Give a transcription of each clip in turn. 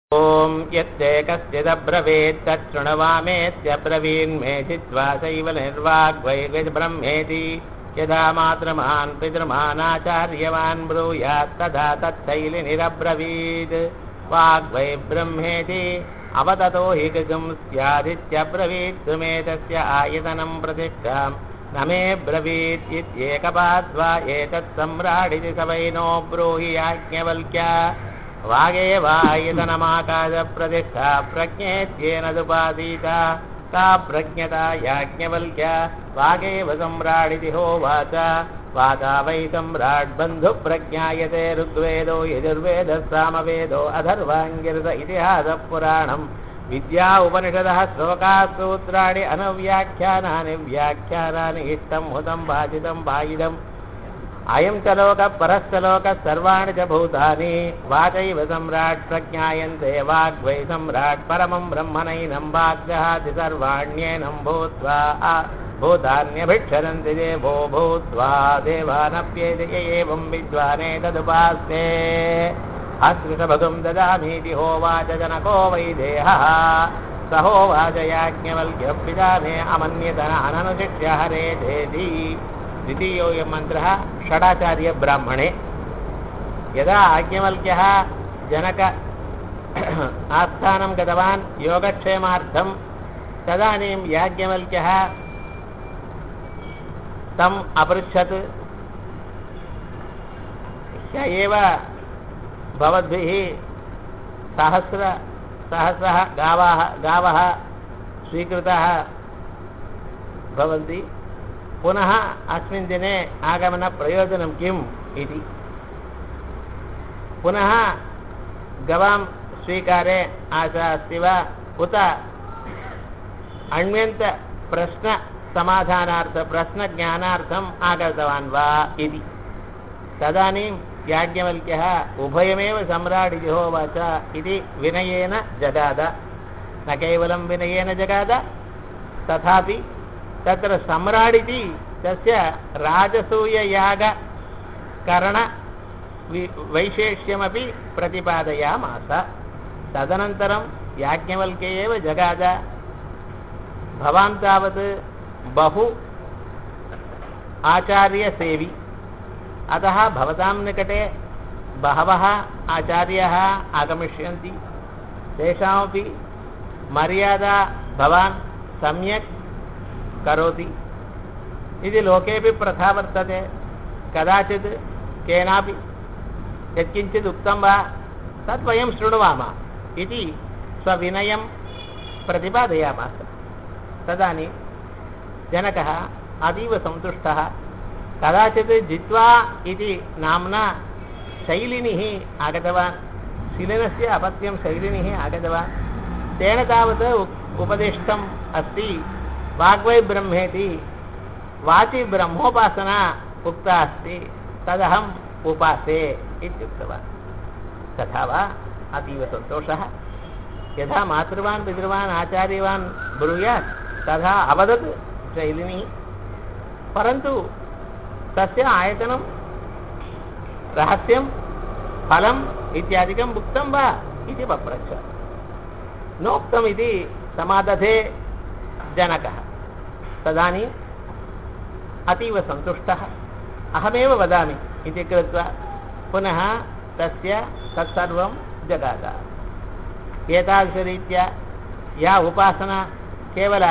ॐ यत्ते कश्चिदब्रवीत् तच्छृणवामेत्यब्रवीन्मे चित्वा सैव निर्वाग्वैर्विब्रह्मेति यदा मातृमान् पितृमानाचार्यवान् ब्रूयात् तदा तत्शैलिनिरब्रवीत् वाग्वै ब्रह्मेति अवततो हि गगं स्यादित्यब्रवीत् सुमेतस्य आयतनं प्रतिष्ठाम् न मे ब्रवीत् इत्येकपाद्वा एतत् सम्राडिति स वै नो ब्रूहि याज्ञवल्क्या वागेवायतनमाकाशप्रतिष्ठा प्रज्ञेत्येनदुपासीता सा प्रज्ञता याज्ञवल्क्या वागेव सम्राडिति होवाच वाचा वै सम्राट् बन्धुप्रज्ञायते ऋग्वेदो यजुर्वेदः सामवेदो अथर्वाङ्गिरस इतिहासः पुराणम् विद्या उपनिषदः श्लोकाः सूत्राणि अनव्याख्यानानि व्याख्यानानि इष्टं हुतं भाजितं भायिदम् अयं च लोकः परश्च लोकः सर्वाणि च भूतानि वाचैव सम्राट् प्रज्ञायन्ते वाग्वै सम्राट् परमं ब्रह्मणैनं वाग्जहाति सर्वाण्येनं भूत्वा भूतान्यभिक्षरन्ति देवो भूत्वा देवानप्येति य एवं विद्वानेतदुपास्ते अस्कृतभगं ददामीति होवाच जनको वै देहः स होवाच याज्ञवल्क्यः पिता मे अमन्यतन अननुशिष्य हरेधेति द्वितीयोऽयं मन्त्रः षडाचार्यब्राह्मणे यदा आज्ञवल्क्यः जनक आस्थानं गतवान् योगक्षेमार्थं तदानीं याज्ञवल्क्यः तम् अपृच्छत् ह्य एव भवद्भिः सहस्र सहस्रः गावः गावः स्वीकृताः भवन्ति पुनः अस्मिन् दिने आगमनप्रयोजनं किम् इति पुनः गवां स्वीकारे आशा अस्ति वा उत अन्यन्तप्रश्नसमाधानार्थ प्रश्नज्ञानार्थम् आगतवान् वा इति तदानीं याज्ञवल्क्यः उभयमेव सम्राट् इति होवाच इति विनयेन जगाद न केवलं विनयेन जगाद तथापि तत्र सम्राडिति तस्य राजसूययागकरण वैशेष्यमपि प्रतिपादयामास तदनन्तरं याज्ञवल्क्य एव जगाद भवान् तावत् बहु आचार्यसेवी अतः भवतां निकटे बहवः आचार्याः आगमिष्यन्ति तेषामपि मर्यादा भवान् सम्यक् करोति इति लोकेपि प्रथा वर्तते कदाचित् केनापि यत्किञ्चित् उक्तं वा तत् वयं शृणुवामः इति स्वविनयं प्रतिपादयामास तदानीं जनकः अतीव सन्तुष्टः कदाचित् जित्वा इति नाम्ना शैलिनिः आगतवान् शिलिनस्य अपत्यं शैलिनिः आगतवान् तेन तावत् उपदिष्टम् अस्ति वाग्वै ब्रह्मेति वाचि ब्रह्मोपासना उक्ता अस्ति तदहम् उपासे इत्युक्तवान् तथा वा अतीव सन्तोषः यथा मातृवान् पितृवान् आचार्यवान् ब्रूयात् तथा अवदत् शैलिनी परन्तु तस्य आयतनं रहस्यं फलम् इत्यादिकम् उक्तं वा इति पप्रच्छ नोक्तमिति समादधे जनकः तदानीम् अतीव सन्तुष्टः अहमेव वदामि इति कृत्वा पुनः तस्य तत्सर्वं जगाद एतादृशरीत्या या उपासना केवल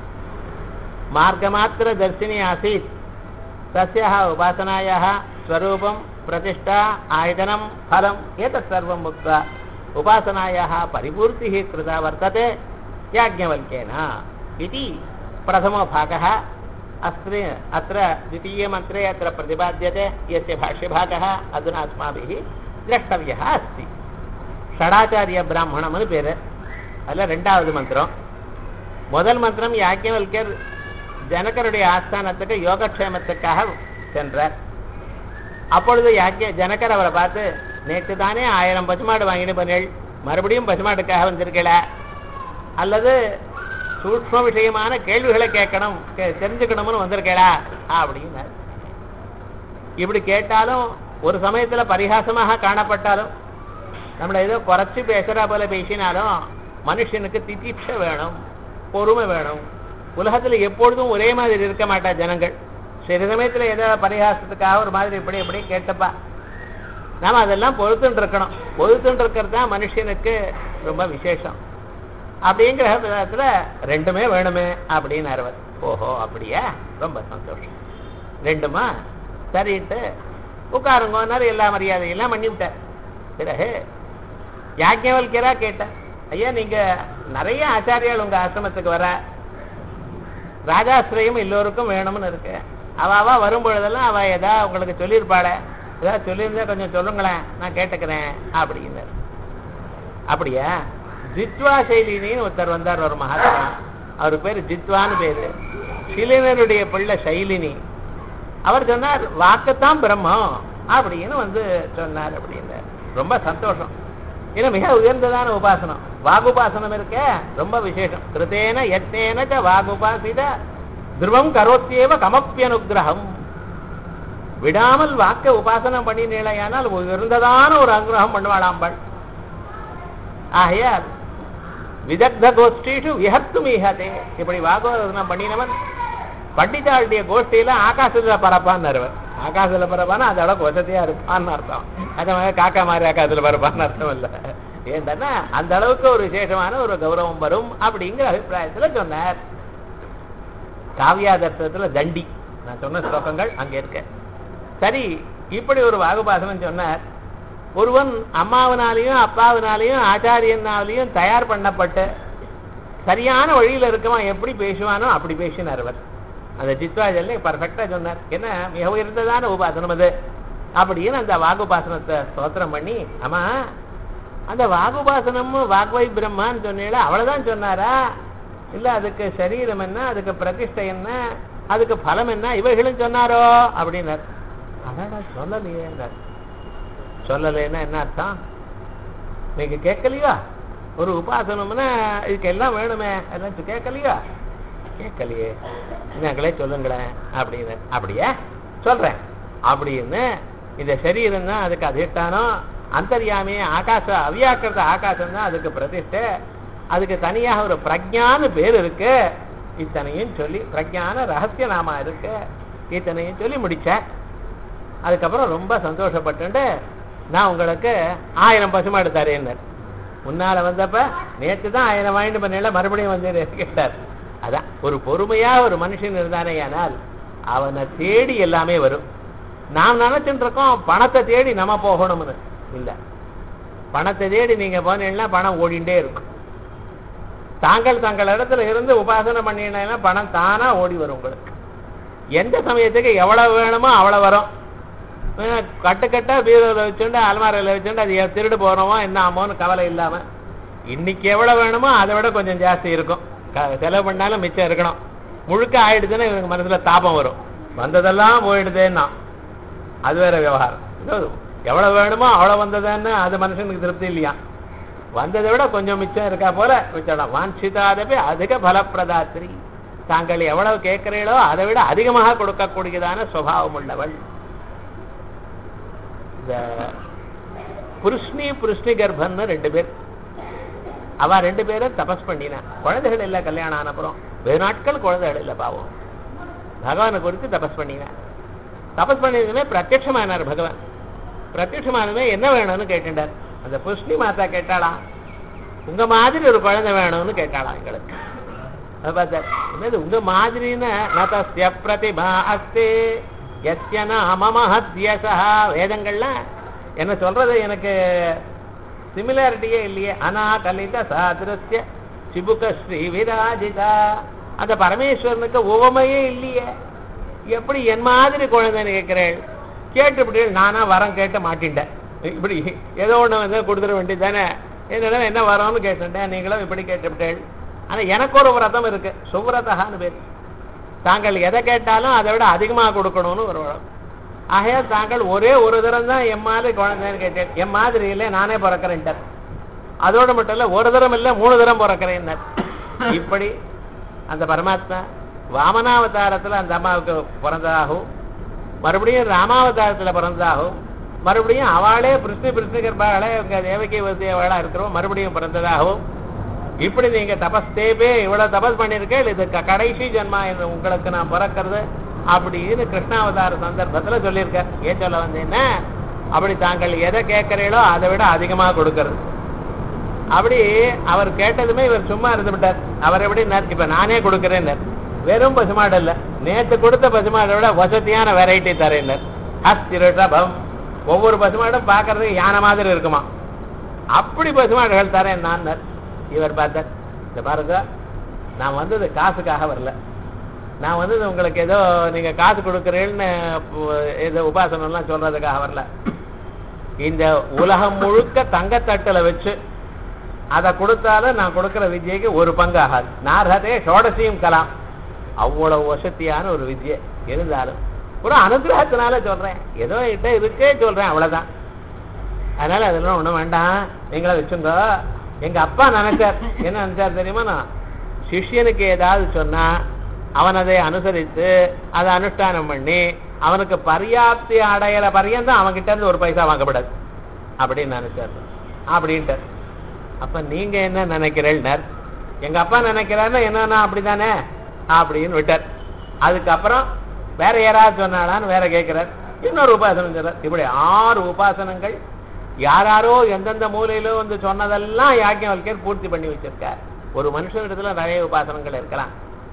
मार्गमात्रदर्शिनी आसीत् तस्याः उपासनायाः स्वरूपं प्रतिष्ठा आयतनं फलम् एतत् सर्वम् उक्त्वा उपासनायाः परिपूर्तिः कृता वर्तते याज्ञवल्क्येन इति प्रथमो भागः अत्र अत्र द्वितीयमन्त्रे अत्र प्रतिपाद्यते यस्य भाष्यभागः अधुना अस्माभिः द्रष्टव्यः अस्ति ஷடாச்சாரிய பிராமணம்னு பேர் அதில் ரெண்டாவது மந்திரம் முதல் மந்திரம் யாக்கியவல்கர் ஜனகருடைய ஆஸ்தானத்துக்கு யோகக்ஷேமத்துக்காக சென்றார் அப்பொழுது யாக்கிய ஜனகர் அவரை பார்த்து நேற்று தானே ஆயிரம் பசுமாடு வாங்கிட்டு பண்ணேள் மறுபடியும் பசுமாட்டுக்காக வந்திருக்கல அல்லது சூக்ம விஷயமான கேள்விகளை கேட்கணும் தெரிஞ்சுக்கணும்னு வந்திருக்கேடா அப்படின்னு இப்படி கேட்டாலும் ஒரு சமயத்துல பரிகாசமாக காணப்பட்டாலும் நம்மள ஏதோ குறைச்சு பேசுறா போல பேசினாலும் மனுஷனுக்கு திதிட்சை வேணும் பொறுமை வேணும் உலகத்துல எப்பொழுதும் ஒரே மாதிரி இருக்க மாட்டா ஜனங்கள் சில சமயத்துல ஏதோ பரிகாசத்துக்காக ஒரு மாதிரி இப்படி இப்படி கேட்டப்பா நாம அதெல்லாம் பொறுத்துட்டு இருக்கணும் பொறுத்துட்டு இருக்கிறது தான் மனுஷனுக்கு ரொம்ப விசேஷம் அப்படிங்கிற விதத்துல ரெண்டுமே வேணுமே அப்படின்னு அறுவர் ஓஹோ அப்படியா ரொம்ப சந்தோஷம் ரெண்டுமா சரின்ட்டு உட்காருங்கன்னாரு எல்லா மரியாதையெல்லாம் பண்ணி விட்டார் பிறகு யாஜ்ஞவல்யரா கேட்டேன் ஐயா நீங்க நிறைய ஆச்சாரியால் உங்க ஆசிரமத்துக்கு வர ராஜாசிரியம் எல்லோருக்கும் வேணும்னு இருக்கு அவ அவ வரும் பொழுதெல்லாம் அவ ஏதா உங்களுக்கு சொல்லியிருப்பாளே ஏதாவது சொல்லியிருந்தா கொஞ்சம் சொல்லுங்களேன் நான் கேட்டுக்கிறேன் அப்படின்னு அப்படியா ஜித்வா சைலினின்னு ஒருத்தர் வந்தார் ஒரு மகாத்மா அவர் பேரு ஜித்வான்னு பேரு சிலினருடைய பிள்ளை சைலினி அவர் சொன்னார் வாக்குத்தான் பிரம்மம் அப்படின்னு வந்து சொன்னார் அப்படின்னு ரொம்ப சந்தோஷம் ஏன்னா மிக உயர்ந்ததான உபாசனம் வாகுபாசனம் இருக்க ரொம்ப விசேஷம் கிருத்தேன யத்னேன ச வாகுபாசித துருவம் கரோத்தியேவ கமப்பியனுகிரகம் விடாமல் வாக்க உபாசனம் பண்ணினேலையானால் உயர்ந்ததான ஒரு அனுகிரகம் பண்ணுவாளாம்பாள் ஆகையால் விதக்த கோஷ்டீஷு விஹத்து மீகதே இப்படி வாகவதனம் பண்ணினவன் பண்டிதாளுடைய கோஷ்டியில ஆகாசத்துல பரப்பான்னு இருவர் ஆகாசத்துல பரப்பான்னா அது அளவுக்கு வசதியா இருப்பான்னு அர்த்தம் அது மாதிரி காக்கா மாதிரி ஆகாசத்துல பரப்பான்னு அர்த்தம் இல்ல ஏன்னா அந்த அளவுக்கு ஒரு விசேஷமான ஒரு கௌரவம் வரும் அப்படிங்கிற அபிப்பிராயத்துல சொன்னார் காவியாதர்த்தத்துல தண்டி நான் சொன்ன ஸ்லோகங்கள் அங்க இருக்க சரி இப்படி ஒரு வாகுபாசனம் சொன்னார் ஒருவன் அம்மாவினாலையும் அப்பாவினாலையும் ஆச்சாரியனாலையும் தயார் பண்ணப்பட்டு சரியான வழியில இருக்கவன் எப்படி பேசுவானோ அப்படி பேசினார் அவர் அந்த ஜித்வாஜல்ல பர்ஃபெக்டா சொன்னார் என்ன மிக உயர்ந்ததான உபாசனம் அது அப்படின்னு அந்த வாகுபாசனத்தை ஸ்தோத்திரம் பண்ணி ஆமா அந்த வாகுபாசனமும் வாக்வை பிரம்மான்னு சொன்னீங்களா அவ்வளவுதான் சொன்னாரா இல்ல அதுக்கு சரீரம் என்ன அதுக்கு பிரதிஷ்டை என்ன அதுக்கு பலம் என்ன இவைகளும் சொன்னாரோ அப்படின்னார் அடடா சொல்லலையே சொல்லலைன்னா என்ன அர்த்தம் நீங்க கேட்கலையா ஒரு உபாசனம்னா இதுக்கு எல்லாம் வேணுமே எல்லாம் கேட்கலையா கேட்கலையே நாங்களே சொல்லுங்களேன் அப்படின்னு அப்படியே சொல்றேன் அப்படின்னு இந்த சரீரம் தான் அதுக்கு அதிஷ்டானம் அந்தர்யாமி ஆகாச அவ்யாக்கிருத ஆகாசம் தான் அதுக்கு பிரதிஷ்டை அதுக்கு தனியாக ஒரு பிரஜான்னு பேர் இருக்கு இத்தனையும் சொல்லி பிரஜான ரகசிய நாமா இருக்கு இத்தனையும் சொல்லி முடிச்சேன் அதுக்கப்புறம் ரொம்ப சந்தோஷப்பட்டு நான் உங்களுக்கு ஆயிரம் பசுமாடு தரேன் முன்னால வந்தப்ப நேற்று தான் ஆயிரம் வாங்கிட்டு பண்ணல மறுபடியும் வந்து கேட்டார் அதான் ஒரு பொறுமையா ஒரு மனுஷன் இருந்தானே ஆனால் அவனை தேடி எல்லாமே வரும் நாம் நினைச்சுட்டு இருக்கோம் பணத்தை தேடி நம்ம போகணும்னு இல்ல பணத்தை தேடி நீங்க போனீங்கன்னா பணம் ஓடிண்டே இருக்கும் தாங்கள் தங்கள் இடத்துல இருந்து உபாசனை பண்ணினா பணம் தானா ஓடி வரும் உங்களுக்கு எந்த சமயத்துக்கு எவ்வளவு வேணுமோ அவ்வளவு வரும் கட்டுக்கட்டா பீரோவில் வச்சுண்டு அலமாரியில் வச்சுண்டு அது திருடு போறோமோ என்ன ஆமோன்னு கவலை இல்லாம இன்னைக்கு எவ்வளவு வேணுமோ அதை விட கொஞ்சம் ஜாஸ்தி இருக்கும் செலவு பண்ணாலும் மிச்சம் இருக்கணும் முழுக்க ஆயிடுதுன்னா இவனுக்கு மனசுல தாபம் வரும் வந்ததெல்லாம் போயிடுதேன்னா அது வேற விவகாரம் எவ்வளவு வேணுமோ அவ்வளவு வந்ததுன்னு அது மனுஷனுக்கு திருப்தி இல்லையா வந்ததை விட கொஞ்சம் மிச்சம் இருக்கா போல மிச்சம் வாஞ்சிதாதபி அதிக பலப்பிரதாத்திரி தாங்கள் எவ்வளவு கேட்கிறீங்களோ அதை விட அதிகமாக கொடுக்கக்கூடியதான சுவாவம் உள்ளவள் இந்த புருஷ்ணி புருஷ்ணி கர்ப்பன்னு ரெண்டு பேர் அவ ரெண்டு பேரும் தபஸ் பண்ணினா குழந்தைகள் இல்ல கல்யாணம் ஆனப்புறம் வெகு நாட்கள் குழந்தைகள் இல்ல பாவம் பகவானை குறித்து தபஸ் பண்ணினா தபஸ் பண்ணியதுமே பிரத்யட்சமானார் பகவான் பிரத்யட்சமானதுமே என்ன வேணும்னு கேட்டுட்டார் அந்த புஷ்ணி மாதா கேட்டாளா உங்க மாதிரி ஒரு குழந்தை வேணும்னு கேட்டாளா எங்களுக்கு அது பார்த்தார் என்னது உங்க மாதிரின்னு நதஸ்ய பிரதிபா அஸ்தி எஸ்ய நாம மஹத்யசா வேதங்கள்லாம் என்ன சொல்றது எனக்கு சிமிலாரிட்டியே இல்லையே அனாகலித சாதிருத்திய சிபுக ஸ்ரீ விராஜிதா அந்த பரமேஸ்வரனுக்கு உவமையே இல்லையே எப்படி என் மாதிரி குழந்தைன்னு கேட்கிறேன் கேட்டுவிட்டீர்கள் நானா வரம் கேட்டு மாட்டின்ட்டேன் இப்படி ஏதோ ஒண்ணு வந்து கொடுத்துட வேண்டியது தானே என்னிடம் என்ன வரோம்னு கேட்டுட்டேன் நீங்களும் இப்படி கேட்டுவிட்டேள் ஆனா எனக்கு ஒரு விரதம் இருக்கு சுவ்ரதகான்னு பேர் தாங்கள் எதை கேட்டாலும் அதை விட அதிகமாக கொடுக்கணும்னு ஒரு வரம் ஆகையால் தாங்கள் ஒரே ஒரு தரம் தான் என் மாதிரி குழந்தைன்னு கேட்டேன் என் மாதிரி இல்லை நானே பிறக்கிறேன்ட்டார் அதோட மட்டும் இல்ல ஒரு தரம் இல்லை மூணு தரம் பிறக்கிறேன் இப்படி அந்த பரமாத்மா வாமனாவதாரத்துல அந்த அம்மாவுக்கு பிறந்ததாகவும் மறுபடியும் ராமாவதாரத்துல பிறந்ததாகவும் மறுபடியும் அவளே பிருஷ்டி பிருஷ்டி கர்ப்பாளே உங்க தேவகி வசியவளா இருக்கிறோம் மறுபடியும் பிறந்ததாகவும் இப்படி நீங்க தபஸ் தேபே இவ்வளவு தபஸ் பண்ணிருக்கேன் இது க- கடைசி ஜென்மா என்று உங்களுக்கு நான் பிறக்கிறது அப்படின்னு கிருஷ்ணாவதார சந்தர்ப்பத்துல சொல்லியிருக்கார் ஏன் சொல்ல வந்தேன்னா அப்படி தாங்கள் எதை கேட்கிறீங்களோ அதை விட அதிகமா கொடுக்கறது அப்படி அவர் கேட்டதுமே இவர் சும்மா இருந்து விட்டார் அவர் எப்படி இப்ப நானே கொடுக்கிறேன் வெறும் பசுமாடு இல்ல நேத்து கொடுத்த பசுமாடை விட வசதியான வெரைட்டி தரேன் ஹஸ்திருஷபம் ஒவ்வொரு பசுமாடும் பார்க்கறதுக்கு யானை மாதிரி இருக்குமா அப்படி பசுமாடுகள் தரேன் நான் இவர் பார்த்தார் இந்த பாருங்க நான் வந்தது காசுக்காக வரல நான் வந்தது உங்களுக்கு ஏதோ நீங்க காசு கொடுக்குறேன்னு ஏதோ உபாசனம்லாம் சொல்றதுக்காக வரல இந்த உலகம் முழுக்க தங்கத்தட்டுல வச்சு அதை கொடுத்தாலும் நான் கொடுக்கிற வித்யைக்கு ஒரு பங்கு ஆகாது நார்ஹதே ஷோடசியும் கலாம் அவ்வளவு வசதியான ஒரு வித்யை இருந்தாலும் ஒரு அனுகிரகத்தினால சொல்றேன் ஏதோ கிட்ட இருக்கே சொல்றேன் அவ்வளவுதான் அதனால அதெல்லாம் ஒண்ணும் வேண்டாம் நீங்கள வச்சுங்க எங்க அப்பா நினைச்சார் என்ன நினைச்சார் தெரியுமா நான் சிஷ்யனுக்கு ஏதாவது சொன்னா அவன் அதை அனுசரித்து அதை அனுஷ்டானம் பண்ணி அவனுக்கு பரியாப்தி அடையிற பரியந்தம் அவன்கிட்ட இருந்து ஒரு பைசா வாங்கப்படாது அப்படின்னு நினைச்சார் அப்படின்ட்டு அப்ப நீங்க என்ன நினைக்கிறீர்கள் எங்க அப்பா நினைக்கிறாருன்னா என்னன்னா அப்படிதானே அப்படின்னு விட்டார் அதுக்கப்புறம் வேற யாராவது சொன்னாலான்னு வேற கேட்கிறார் இன்னொரு உபாசனம் சொல்றார் இப்படி ஆறு உபாசனங்கள் யாராரோ எந்தெந்த மூலையிலோ வந்து சொன்னதெல்லாம் யாக்கியவல்கர் பூர்த்தி பண்ணி வச்சிருக்கார் ஒரு மனுஷனிடத்துல நிறைய உபாசனங்கள் இருக்கலாம்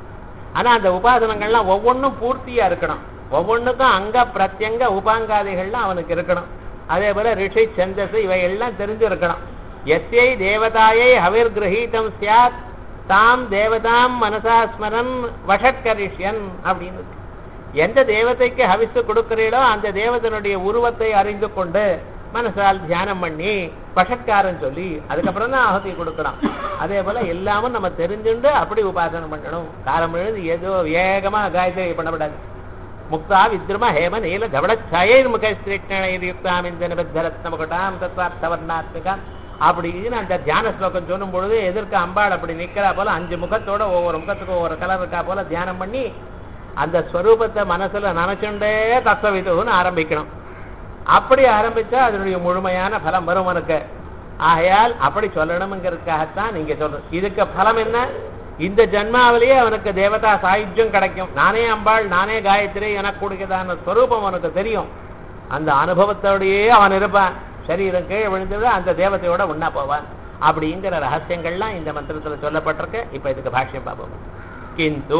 ஆனா அந்த உபாசனங்கள்லாம் ஒவ்வொன்றும் பூர்த்தியா இருக்கணும் ஒவ்வொன்றுக்கும் அங்க பிரத்யங்க உபாங்காதிகள்லாம் அவனுக்கு இருக்கணும் அதே போல ரிஷி சந்தஸ் இவை எல்லாம் தெரிஞ்சிருக்கணும் எஸ்யை தேவதாயை ஹவிர் கிரகீதம் சியாத் தாம் தேவதாம் மனசா ஸ்மரன் வஷட்கரிஷ்யன் அப்படின்னு இருக்கு. எந்த தேவதைக்கு ஹவிசு கொடுக்கிறீளோ அந்த தேவதனுடைய உருவத்தை அறிந்து கொண்டு மனசால் தியானம் பண்ணி பஷட்காரன் சொல்லி அதுக்கப்புறம் தான் ஆகுதி கொடுக்கலாம் அதே போல எல்லாமும் நம்ம தெரிஞ்சுண்டு அப்படி உபாசனை பண்ணணும் காலம் எழுது ஏதோ வேகமா காயத்ரி பண்ணக்கூடாது முக்தா வித்ரும ஹேம நீல தவளச்சாயர் முகஸ்திரிக்ஷணயுக்தாம் இந்த நிபத்தரத்ன கொட்டாம் தத்வார்த்தவர்ணாத்மிகாம் அப்படின்னு அந்த தியான ஸ்லோகம் சொல்லும் பொழுது எதிர்க்க அம்பாள் அப்படி நிக்கிறா போல அஞ்சு முகத்தோட ஒவ்வொரு முகத்துக்கு ஒவ்வொரு கலர் இருக்கா போல தியானம் பண்ணி அந்த ஸ்வரூபத்தை மனசுல நினைச்சுண்டே தத்துவவிதுன்னு ஆரம்பிக்கணும் அப்படி ஆரம்பிச்சா அதனுடைய முழுமையான பலம் வரும் உனக்கு ஆகையால் அப்படி சொல்லணுங்கிறதுக்காகத்தான் நீங்க சொல்றது இதுக்கு பலம் என்ன இந்த ஜன்மாவிலேயே அவனுக்கு தேவதா சாயுஜ்யம் கிடைக்கும் நானே அம்பாள் நானே காயத்ரி எனக்கு கொடுக்கதான ஸ்வரூபம் அவனுக்கு தெரியும் அந்த அனுபவத்தோடையே அவன் இருப்பான் சரீரம் கீழே விழுந்தது அந்த தேவதையோட ஒண்ணா போவான் அப்படிங்கிற ரகசியங்கள்லாம் இந்த மந்திரத்துல சொல்லப்பட்டிருக்கு இப்ப இதுக்கு பாஷ்யம் பார்ப்போம் கிந்து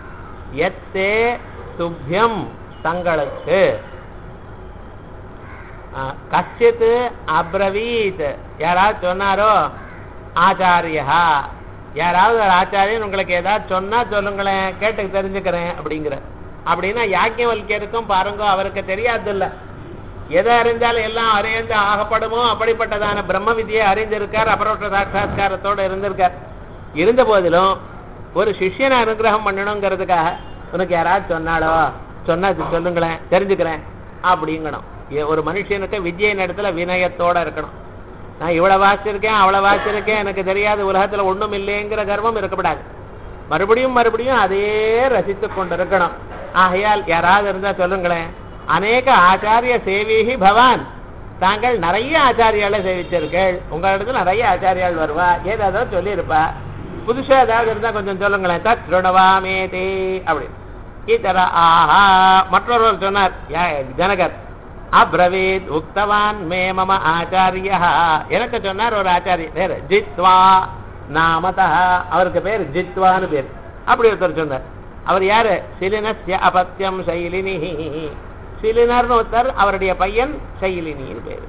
எத்தே துப்பியம் தங்களுக்கு கச்சித் அப்ரவீத் யாராவது சொன்னாரோ ஆச்சாரியா யாராவது ஒரு ஆச்சாரியன் உங்களுக்கு ஏதாவது சொன்னா சொல்லுங்களேன் கேட்டு தெரிஞ்சுக்கிறேன் அப்படிங்கிற அப்படின்னா யாக்கியவல்கியருக்கும் பாருங்க அவருக்கு தெரியாது இல்ல எதை அறிந்தாலும் எல்லாம் அறிந்து ஆகப்படுமோ அப்படிப்பட்டதான பிரம்ம விதியை அறிந்திருக்கார் அபரோஷ சாட்சா்காரத்தோட இருந்திருக்கார் இருந்த போதிலும் ஒரு சிஷ்யனை அனுகிரகம் பண்ணணுங்கிறதுக்காக உனக்கு யாராவது சொன்னாலோ சொன்னா சொல்லுங்களேன் தெரிஞ்சுக்கிறேன் அப்படிங்கணும் ஏ- ஒரு மனுஷனுக்கு வித்யின் இடத்துல வினயத்தோட இருக்கணும் நான் இவ்வளவு வாசிச்சிருக்கேன் அவ்வளவு வாசிச்சிருக்கேன் எனக்கு தெரியாத உலகத்துல ஒண்ணும் இல்லைங்கிற கர்வம் இருக்கக்கூடாது மறுபடியும் மறுபடியும் அதையே ரசித்துக் கொண்டிருக்கணும் ஆகையால் யாராவது இருந்தா சொல்லுங்களேன் அநேக ஆச்சாரிய சேவிகி பவான் தாங்கள் நிறைய ஆச்சாரியால சேவிச்சிருக்கீள் உங்க இடத்துல நிறைய ஆச்சாரியால் வருவா ஏதாவது சொல்லியிருப்பா புதுசா ஏதாவது இருந்தா கொஞ்சம் சொல்லுங்களேன் தத் திருணவாமேதி அப்படி இதர ஆஹா மற்றொருவர் சொன்னார் யா- ஜனகர் அப்ரவீத் உக்தவான் மே மம ஆச்சாரிய எனக்கு சொன்னார் ஒரு ஆச்சாரிய பேர் ஜித்வா நாமதா அவருக்கு பேர் ஜித்வான்னு பேர் அப்படி ஒருத்தர் சொன்னார் அவர் யாரு சிலினஸ்ய அபத்தியம் சைலினி சிலினர்னு ஒருத்தர் அவருடைய பையன் சைலினின்னு பேரு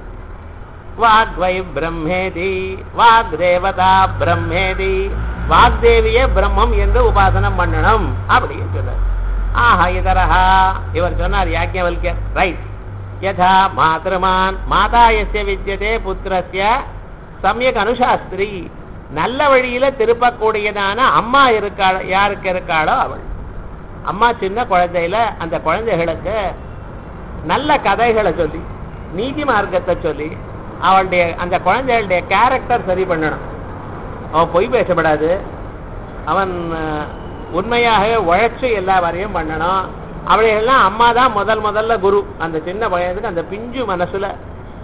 வாக்வை பிரம்மேதி வாக் தேவதா பிரம்மேதி வாக்தேவியே பிரம்மம் என்று உபாசனம் பண்ணணும் அப்படின்னு சொன்னார் ஆஹா இதரஹா இவர் சொன்னார் யாக்கியவல்யர் ரைட் யதா மாத்திருமான் மாதா எஸ்ய வித்தியதே புத்திரஸ்ய சமயக் அனுசாஸ்திரி நல்ல வழியில திருப்பக்கூடியதான அம்மா இருக்காள் யாருக்கு இருக்காளோ அவள் அம்மா சின்ன குழந்தையில அந்த குழந்தைகளுக்கு நல்ல கதைகளை சொல்லி நீதி மார்க்கத்தை சொல்லி அவளுடைய அந்த குழந்தைகளுடைய கேரக்டர் சரி பண்ணணும் அவன் பொய் பேசப்படாது அவன் அஹ், உண்மையாக உழைச்சு எல்லா வரையும் பண்ணணும் அவளையெல்லாம் அம்மா தான் முதல் முதல்ல குரு அந்த சின்ன பையனுக்கு அந்த பிஞ்சு மனசுல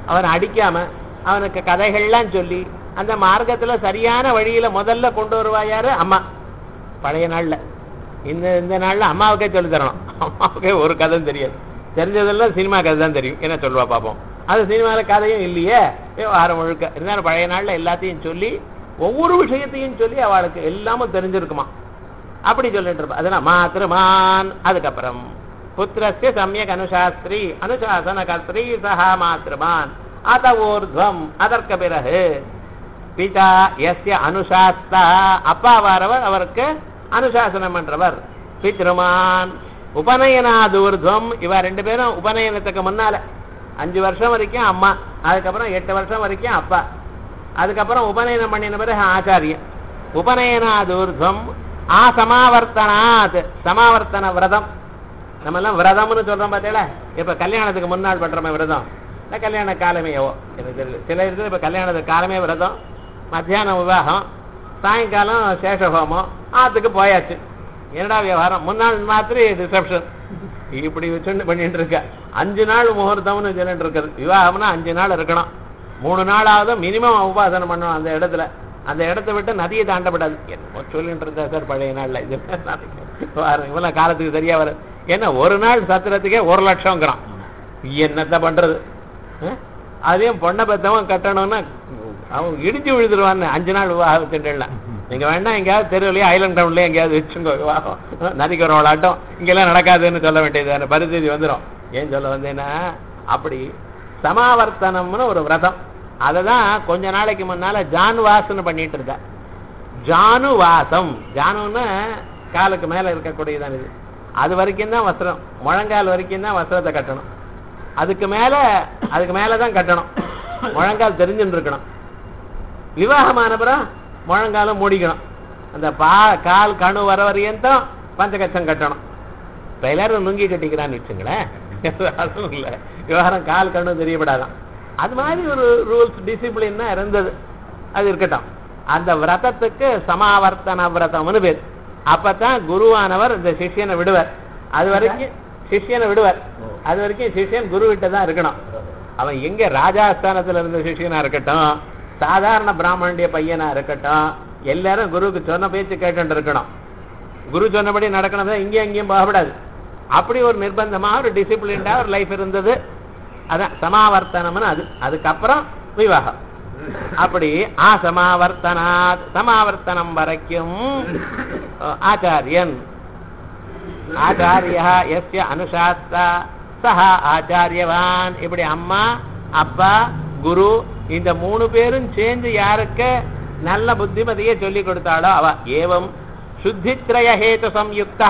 அவனை அடிக்காம அவனுக்கு கதைகள்லாம் சொல்லி அந்த மார்க்கத்துல சரியான வழியில முதல்ல கொண்டு வருவா யாரு அம்மா பழைய நாள்ல இந்த இந்த நாள்ல அம்மாவுக்கே சொல்லி தரணும் அம்மாவுக்கே ஒரு கதை தெரியாது தெரிஞ்சதெல்லாம் சினிமா கதை தான் தெரியும் என்ன சொல்லுவா பார்ப்போம் அது சினிமாவில் கதையும் இல்லையே விவகாரம் முழுக்க இருந்தாலும் பழைய நாள்ல எல்லாத்தையும் சொல்லி ஒவ்வொரு விஷயத்தையும் சொல்லி அவளுக்கு எல்லாமும் தெரிஞ்சிருக்குமா அப்படி சொல்லிட்டு இருப்பா அதெல்லாம் மாத்திருமான் அதுக்கப்புறம் புத்திரஸ்ய சமயக் அனுசாஸ்திரி அனுசாசன கர்த்திரி சஹா மாத்திருமான் அத ஊர்துவம் அதற்கு பிறகு பிதா எஸ்ய அனுசாஸ்தா அப்பாவாரவர் அவருக்கு அனுசாசனம் பண்றவர் பித்ருமான் உபநயனாதூர்துவம் இவ ரெண்டு பேரும் உபநயனத்துக்கு முன்னால அஞ்சு வருஷம் வரைக்கும் அம்மா அதுக்கப்புறம் எட்டு வருஷம் வரைக்கும் அப்பா அதுக்கப்புறம் உபநயனம் பண்ணின பிறகு ஆச்சாரியன் உபநயனாதூர்துவம் ஆ சமாவர்த்தனாத் சமாவர்த்தன விரதம் நம்ம எல்லாம் விரதம்னு சொல்றோம் பார்த்தீங்களா இப்ப கல்யாணத்துக்கு முன்னாள் பண்றோமே விரதம் இல்லை கல்யாண காலமேயோ எனக்கு தெரியல சில இடத்துல இப்ப கல்யாணத்துக்கு காலமே விரதம் மத்தியானம் விவாகம் சாயங்காலம் சேஷஹோமம் ஆத்துக்கு போயாச்சு என்னடா விவகாரம் முன்னாள் மாத்திரி ரிசப்ஷன் இப்படி வச்சுட்டு பண்ணிட்டு இருக்க அஞ்சு நாள் முகூர்த்தம்னு சொல்லிட்டு இருக்குது விவாகம்னா அஞ்சு நாள் இருக்கணும் மூணு நாளாவது மினிமம் உபாசனம் பண்ணணும் அந்த இடத்துல அந்த இடத்த விட்டு நதியை தாண்டப்படாது என்னமோ சொல்லிட்டு இருந்தா சார் பழைய நாள்ல இது வாரம் இவ்வளவு காலத்துக்கு சரியா வர ஏன்னா ஒரு நாள் சத்திரத்துக்கே ஒரு லட்சம்ங்கிறான் என்னத்த பண்றது அஹ்? அதையும் பொண்ணை பெத்தவன் கட்டணும்னா அவன் இடிச்சு விழுதுருவான்னு அஞ்சு நாள் விவாகத்துலாம் நீங்க வேணா எங்கேயாவது தெருவுலயே ஐலண்ட் டவுன்லயே எங்கேயாவது வச்சுங்க விவாகம் நதிக்கு ஒரு விளாட்டம் இங்கெல்லாம் நடக்காதுன்னு சொல்ல வேண்டியது பரிస్థితి வந்துடும் ஏன் சொல்ல வந்தேன்னா அப்படி சமாவர்த்தனம்னு ஒரு விரதம் அதை தான் கொஞ்ச நாளைக்கு முன்னால ஜான்வாஸ்னு பண்ணிட்டு இருந்தா ஜானுவாசம் ஜானுன்னு காலுக்கு மேல இருக்கக்கூடியதான் இது அது வரைக்கும் தான் வஸ்திரம் முழங்கால் வரைக்கும் தான் வஸ்திரத்தை கட்டணும் அதுக்கு மேல அதுக்கு மேல தான் கட்டணும் முழங்கால் தெரிஞ்சுன்னு இருக்கணும் விவாகமான பிறகு முழங்காலும் மூடிக்கணும் அந்த பா கால் கணு வர வரையும் தான் பஞ்சகச்சம் கட்டணும் இப்ப எல்லாரும் லுங்கி கட்டிக்கிறான்னு வச்சுங்களேன் அதுவும் இல்லை விவகாரம் கால் கண்ணு தெரியப்படாதான் அது மாதிரி ஒரு ரூல்ஸ் டிசிப்ளின் இருந்தது அது இருக்கட்டும் அந்த விரதத்துக்கு சமாவர்த்தன விரதம்னு பேர் அப்பதான் குருவானவர் இந்த சிஷ்யனை விடுவார் அது வரைக்கும் சிஷ்யனை விடுவார் அது வரைக்கும் சிஷ்யன் குரு கிட்ட தான் இருக்கணும் அவன் எங்க ராஜாஸ்தானத்துல இருந்த சிஷ்யனா இருக்கட்டும் சாதாரண பிராமணிய பையனா இருக்கட்டும் எல்லாரும் குருவுக்கு சொன்ன பேச்சு கேட்டு இருக்கணும் குரு சொன்னபடி நடக்கணும் தான் இங்கேயும் அங்கேயும் போகப்படாது அப்படி ஒரு நிர்பந்தமா ஒரு டிசிப்ளின்டா ஒரு லைஃப் இருந்தது அதான் சமாவர்த்தனம்னு அது அதுக்கப்புறம் விவாகம் அப்படி ஆ சமாவர்த்தனாத் சமாவர்த்தனம் வரைக்கும் அஹ், ஆச்சாரியன் ஆச்சாரியா எஸ்ய அனுசாஸ்தா சஹா ஆச்சாரியவான் இப்படி அம்மா அப்பா குரு இந்த மூணு பேரும் சேர்ந்து யாருக்கு நல்ல புத்திமதியை சொல்லி கொடுத்தாளோ அவ ஏவம் சுத்தித்ரய ஹேது சம்யுக்தா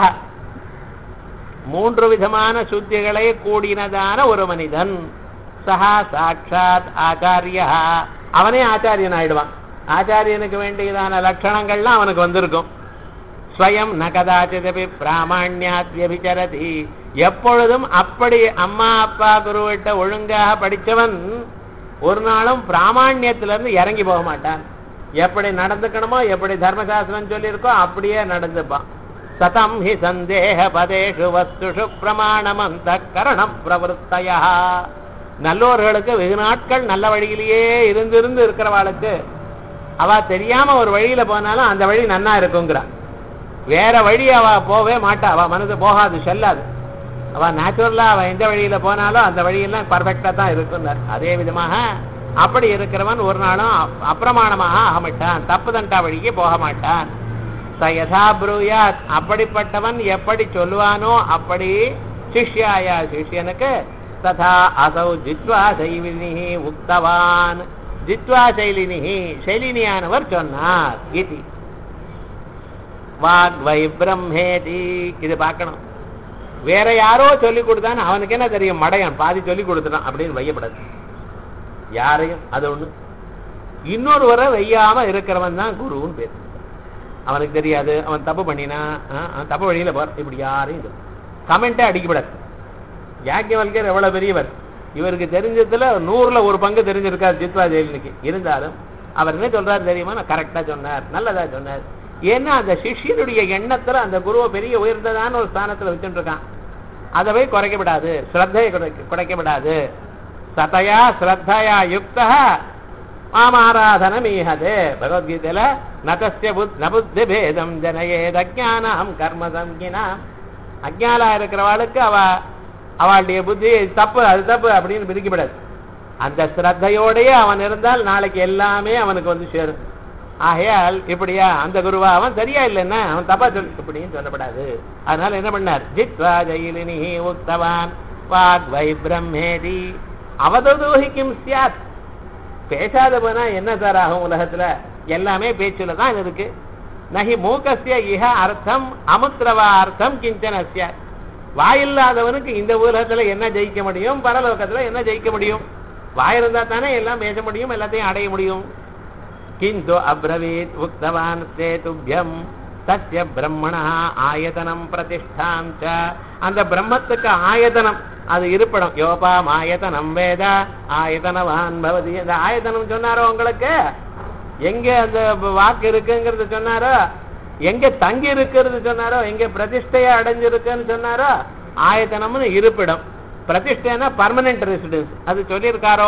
மூன்று விதமான சுத்திகளை கூடினதான ஒரு மனிதன் சஹா சாட்சாத் ஆச்சாரியா அவனே ஆச்சாரியன் ஆயிடுவான் ஆச்சாரியனுக்கு வேண்டியதான லட்சணங்கள்லாம் அவனுக்கு வந்திருக்கும் ஸ்வயம் ந கதாச்சிதபி பிராமணியாத்யபிச்சரதி எப்பொழுதும் அப்படி அம்மா அப்பா குருவிட்ட ஒழுங்காக படிச்சவன் ஒரு நாளும் பிராமணியத்திலிருந்து இறங்கி போக மாட்டான் எப்படி நடந்துக்கணுமோ எப்படி தர்மசாஸ்திரம் சொல்லியிருக்கோ அப்படியே நடந்துப்பான் சதம் ஹி சந்தேக பதேஷு வஸ்துஷு பிரமாணமந்த கரண பிரவருத்தயா நல்லோர்களுக்கு வெகு நாட்கள் நல்ல வழியிலேயே இருந்திருந்து இருக்கிறவாளுக்கு அவ தெரியாம ஒரு வழியில போனாலும் அந்த வழி நன்னா இருக்குங்கிறா வேற வழி அவ போவே மாட்டா அவ மனது போகாது செல்லாது அவ நேச்சுரலா அவ எந்த வழியில போனாலும் அந்த வழியெல்லாம் பர்ஃபெக்டா தான் இருக்குன்னார் அதே விதமாக அப்படி இருக்கிறவன் ஒரு நாளும் அப்- அப்பிரமாணமாக ஆக மாட்டான் தப்பு தண்டா வழிக்கு போக மாட்டான் ச யதா ப்ரூயாத் அப்படிப்பட்டவன் எப்படி சொல்லுவானோ அப்படி சிஷ்யாயா சிஷ்யனுக்கு ததா அசௌ ஜித்வா சைலினி உக்தவான் ஜித்வா சைலினி சைலினியானவர் சொன்னார் இது வாக் வை பிரம்மேதி இது பார்க்கணும் வேற யாரோ சொல்லி கொடுத்தான்னு அவனுக்கு என்ன தெரியும் மடையான் பாதி சொல்லி கொடுத்துட்டான் அப்படின்னு வையப்படாது யாரையும் அது ஒண்ணு இன்னொருவரை வையாம இருக்கிறவன் தான் குருன்னு பேர் அவனுக்கு தெரியாது அவன் தப்பு பண்ணினா ஆ, அவன் தப்பு வழியில போற இப்படி யாரையும் கமெண்டே அடிக்கப்படாது யாக்கியவல்கர் எவ்வளவு பெரியவர் இவருக்கு தெரிஞ்சதுல நூறுல ஒரு பங்கு தெரிஞ்சிருக்காரு ஜித்வா ஜெயலலிக்கு இருந்தாலும் அவர் என்ன சொல்றாரு தெரியுமா நான் கரெக்டா சொன்னார் நல்லதா சொன்னார் ஏன்னா அந்த சிஷ்யனுடைய எண்ணத்துல அந்த குருவை பெரிய உயர்ந்ததான ஒரு ஸ்தானத்துல வச்சுட்டு இருக்கான் அதை போய் குறைக்கப்படாது ஸ்ரத்தையை குறைக்க குறைக்கப்படாது சதயா ஸ்ரத்தயா யுக்தா மாமாராதனமீஹதே பகவத்கீதையில நதஸ்ய புத் நபுத்தி பேதம் ஜனயேத் அஜானாம் கர்ம சங்கினாம் அஜாலா இருக்கிறவாளுக்கு அவ அவளுடைய புத்தி இது தப்பு அது தப்பு அப்படின்னு பிரிக்கப்படாது அந்த ஸ்ரத்தையோடயே அவன் இருந்தால் நாளைக்கு எல்லாமே அவனுக்கு வந்து சேரும் ஆகையால் இப்படியா அந்த குருவா அவன் சரியா இல்லைன்னா அவன் தப்பா சொல்லி இப்படின்னு சொல்லப்படாது அதனால என்ன பண்ணார் ஜித்வா ஜெயிலினி உக்தவான் வாக் வை பிரம்மேதி அவதூஹிக்கும் சியாத் பேசாத போனா என்ன சார் ஆகும் உலகத்துல எல்லாமே பேச்சுல தான் இருக்கு நகி மூக்கஸ்ய இஹ அர்த்தம் அமுத்திரவா அர்த்தம் கிஞ்சனஸ்ய வாயில்லாதவனுக்கு இந்த உலகத்துல என்ன ஜெயிக்க முடியும் பரலோகத்துல என்ன ஜெயிக்க முடியும் வாய் இருந்தா தானே எல்லாம் பேச முடியும் எல்லாத்தையும் அடைய முடியும் கிந்து அப்ரவீத் உக்தவான் சேதுபியம் தஸ்ய பிரம்மணா ஆயதனம் பிரதிஷ்டாம் ச அந்த பிரம்மத்துக்கு ஆயதனம் அது இருப்பிடம் யோபாம் ஆயதனம் வேத ஆயதனவான் பவதி அந்த ஆயதனம் சொன்னாரோ உங்களுக்கு எங்க அந்த வாக்கு இருக்குங்கிறது சொன்னாரோ எங்க தங்கி இருக்கிறது சொன்னாரோ எங்க பிரதிஷ்டையா அடைஞ்சிருக்குன்னு சொன்னாரோ ஆயத்தனம்னு இருப்பிடம் பிரதிஷ்டைனா பர்மனன்ட் ரெசிடென்ஸ் அது சொல்லியிருக்காரோ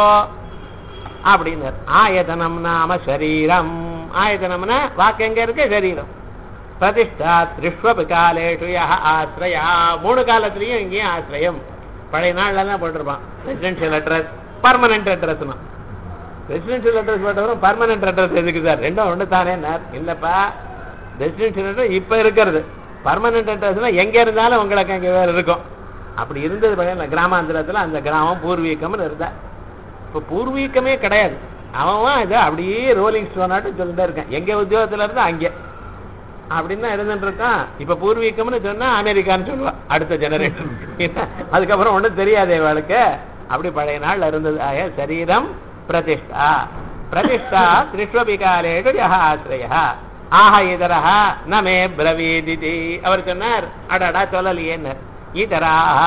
அப்படின்னு ஆயதனம் நாம சரீரம் ஆயதனம்னா வாக்கு எங்க இருக்கு சரீரம் பிரதிஷ்டா திருஷ்வபு காலேஷு யஹ ஆசிரயா மூணு காலத்திலையும் இங்கேயும் ஆசிரியம் பழைய நாள்ல தான் போட்டிருப்பான் ரெசிடென்ஷியல் அட்ரஸ் பர்மனன்ட் அட்ரஸ்னா ரெசிடென்ஷியல் அட்ரஸ் போட்டவரும் பர்மனன்ட் அட்ரஸ் எதுக்கு சார் ரெண்டும் ஒன்று தானே இல்லப்பா ரெசிடென்ஷியல் அட்ரஸ் இப்ப இருக்கிறது பர்மனன்ட் அட்ரஸ்னா எங்க இருந்தாலும் உங்களுக்கு அங்க வேற இருக்கும் அப்படி இருந்தது பழைய கிராமாந்திரத்துல அந்த கிராமம் பூர்வீகம்னு இருந்தா இப்ப பூர்வீகமே கிடையாது அவன் இது அப்படியே ரோலிங் ஸ்டோனாட்டு சொல்லிட்டே இருக்கான் எங்க உத்தியோகத்துல இருந்து அங்கே அப்படின்னு தான் இருந்துட்டு இருக்கான் இப்ப பூர்வீகம்னு சொன்னா அமெரிக்கான்னு சொல்லுவான் அடுத்த ஜெனரேஷன் அதுக்கப்புறம் ஒண்ணும் தெரியாது இவளுக்கு அப்படி பழைய நாள்ல இருந்தது ஆக சரீரம் பிரதிஷ்டா பிரதிஷ்டா திருஷ்வபிகாலேஷு யஹ ஆசிரயா ஆஹ இதரஹ நமே பிரவீதிதி அவர் சொன்னார் அடடா சொல்லலையேன்னு இதராக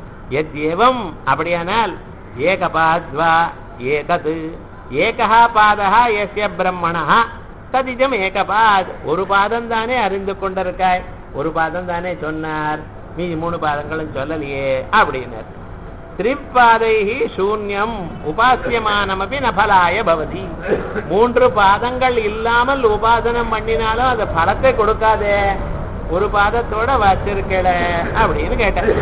எத்யேவம் அப்படியானால் ஏகபாத்வா ஏதத் ஏகா பாதா எஸ்ய பிரம்மணா ததிஜம் ஏகபாத் ஒரு பாதம் தானே அறிந்து கொண்டிருக்காய் ஒரு பாதம் தானே சொன்னார் மீதி மூணு பாதங்களும் சொல்லலையே அப்படின்னார் திரிப்பாதைஹி சூன்யம் உபாசியமானமபி நபலாய பவதி மூன்று பாதங்கள் இல்லாமல் உபாசனம் பண்ணினாலும் அது பலத்தை கொடுக்காதே ஒரு பாதத்தோட வச்சிருக்கல அப்படின்னு கேட்டார்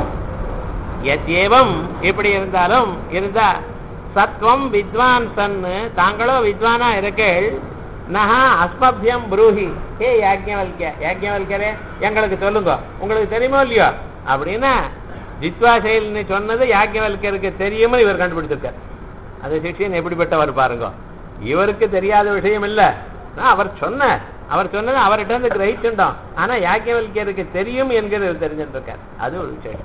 எத்யேவம் இப்படி இருந்தாலும் இருந்தா சத்வம் வித்வான் சன்னு தாங்களோ வித்வானா இருக்கேள் நகா அஸ்மபியம் புரூஹி ஹே யாஜ்ஞவல்கிய யாஜ்ஞவல்கரே எங்களுக்கு சொல்லுங்க உங்களுக்கு தெரியுமோ இல்லையோ அப்படின்னா ஜித்வா செயல்னு சொன்னது யாஜ்ஞவல்கருக்கு தெரியும்னு இவர் கண்டுபிடிச்சிருக்கார் அந்த சிஷியன் எப்படிப்பட்டவர் பாருங்க இவருக்கு தெரியாத விஷயம் இல்ல நான் அவர் சொன்னார் அவர் சொன்னது அவர்கிட்ட இருந்து கிரகிச்சுட்டோம் ஆனா யாஜ்ஞவல்கருக்கு தெரியும் என்கிறது தெரிஞ்சுட்டு இருக்கார் அது ஒரு விஷயம்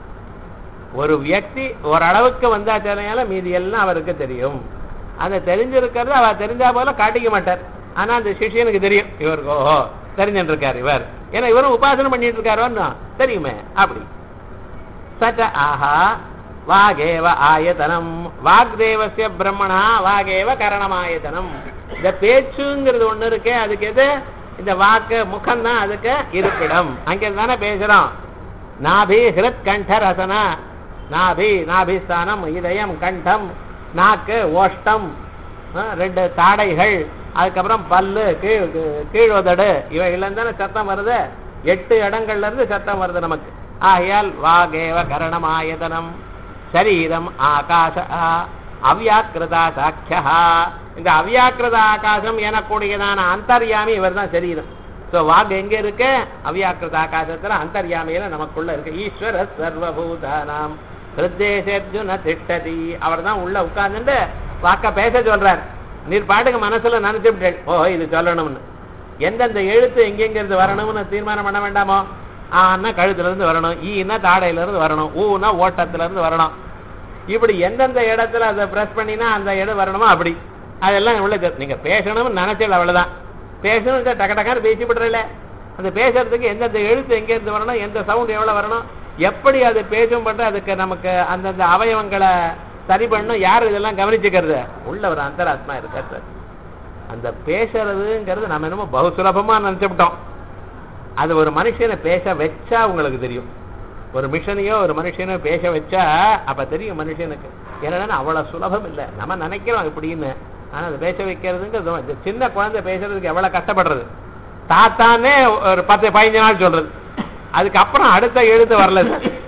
ஒரு வியக்தி ஓரளவுக்கு வந்தாச்சாலையால மீதி எல்லாம் அவருக்கு தெரியும் அதை தெரிஞ்சிருக்கிறது அவர் தெரிஞ்சா போல காட்டிக்க மாட்டார் ஆனா அந்த சிஷியனுக்கு தெரியும் இவருக்கு ஓஹோ தெரிஞ்சுட்டு இருக்காரு இவர் ஏன்னா இவரும் உபாசனம் பண்ணிட்டு இருக்காரோன்னு தெரியுமே அப்படி சச்ச ஆஹா வாகேவ ஆயதனம் வாக்தேவசிய பிரம்மணா வாகேவ கரணமாயதனம் இந்த பேச்சுங்கிறது ஒண்ணு இருக்கே அதுக்கு எது இந்த வாக்கு முகம் தான் அதுக்கு இருப்பிடம் அங்க தானே பேசுறோம் நாபி ஹிருத் கண்ட ரசனா நாபி நாபிஸ்தானம் இதயம் கண்டம் நாக்கு ஓஷ்டம் அஹ், ரெண்டு தாடைகள் அதுக்கப்புறம் பல்லு கீழ் கீழ் உதடு இவைகள்ல தானே சத்தம் வருது எட்டு இடங்கள்ல இருந்து சத்தம் வருது நமக்கு ஆகையால் வாகேவ கரணமாயதனம் சரீரம் ஆகாச அவ்யாக்கிருதா சாட்சியா இந்த அவ்யாக்கிருத ஆகாசம் எனக்கூடியதான அந்தர்யாமி இவர் தான் சரீரம் சோ வாக் எங்க இருக்கு அவ்யாக்கிருத ஆகாசத்துல அந்தர்யாமியில நமக்குள்ள இருக்கு ஈஸ்வர சர்வபூதானாம் ஹிருத்தேசர்ஜுன திஷ்டதி அவர் தான் உள்ள உட்கார்ந்துட்டு வாக்க பேச சொல்றார் நீர் பாட்டுக்கு மனசுல நினைச்சுட்டேன் ஓ இது சொல்லணும்னு எந்தெந்த எழுத்து எங்கெங்கிருந்து வரணும்னு தீர்மானம் பண்ண வேண்டாமோ ஆன்னா கழுத்துல இருந்து வரணும் ஈன்னா தாடையில இருந்து வரணும் ஊன்னா ஓட்டத்துல இருந்து வரணும் இப்படி எந்தெந்த இடத்துல அதை பிரஸ் பண்ணினா அந்த இடம் வரணுமோ அப்படி அதெல்லாம் உள்ள தெ- நீங்க பேசணும்னு நினைச்சல அவ்வளவுதான் பேசணும் டக்க டக்கான்னு பேசி விடுறல அந்த பேசுறதுக்கு எந்தெந்த எழுத்து எங்க இருந்து வரணும் எந்த சவுண்ட் எவ்வளவு வரணும் எப்படி அது பேசும் பட்டு அதுக்கு நமக்கு அந்தந்த அவயவங்களை சரி பண்ணணும் யார் இதெல்லாம் கவனிச்சுக்கிறது உள்ள ஒரு அந்தராத்மா இருக்கார் சார் அந்த பேசுறதுங்கிறது நம்ம என்னமோ பகு சுலபமா நினைச்சுட்டோம் அது ஒரு மனுஷனை பேச வச்சா உங்களுக்கு தெரியும் ஒரு மிஷனையோ ஒரு மனுஷனோ பேச வச்சா அப்ப தெரியும் மனுஷனுக்கு என்னன்னா அவ்வளவு சுலபம் இல்லை நம்ம நினைக்கிறோம் இப்படின்னு ஆனா அதை பேச வைக்கிறதுங்கிறது இந்த சின்ன குழந்தை பேசுறதுக்கு எவ்வளவு கஷ்டப்படுறது தாத்தானே ஒரு பத்து பதினஞ்சு நாள் சொல்றது அதுக்கப்புறம் அடுத்த எழுத்து வரல